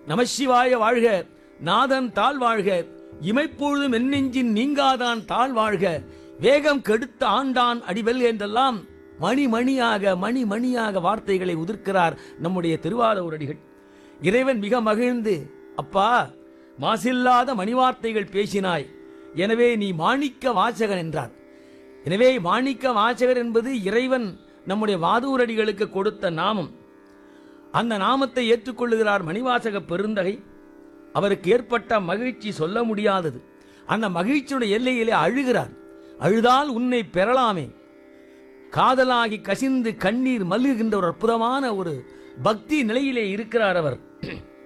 நமசிவாய வாழ்க நாதன் தாழ் வாழ்க இமைப்பொழுதும் என்னெஞ்சின் நீங்காதான் தாழ் வாழ்க வேகம் கெடுத்த ஆண்டான் அடிவெல் என்றெல்லாம் மணி மணியாக மணி மணியாக வார்த்தைகளை உதிர்க்கிறார் நம்முடைய திருவாரூரடிகள் இறைவன் மிக மகிழ்ந்து அப்பா மாசில்லாத மணிவார்த்தைகள் பேசினாய் எனவே நீ மாணிக்க வாசகன் என்றார் எனவே மாணிக்க வாசகர் என்பது இறைவன் நம்முடைய வாதூரடிகளுக்கு கொடுத்த நாமம் அந்த நாமத்தை ஏற்றுக்கொள்ளுகிறார் மணிவாசக பெருந்தகை அவருக்கு ஏற்பட்ட மகிழ்ச்சி சொல்ல முடியாதது அந்த மகிழ்ச்சியுடைய எல்லையிலே அழுகிறார் அழுதால் உன்னை பெறலாமே காதலாகி கசிந்து கண்ணீர் மல்குகின்ற ஒரு அற்புதமான ஒரு பக்தி நிலையிலே இருக்கிறார் அவர்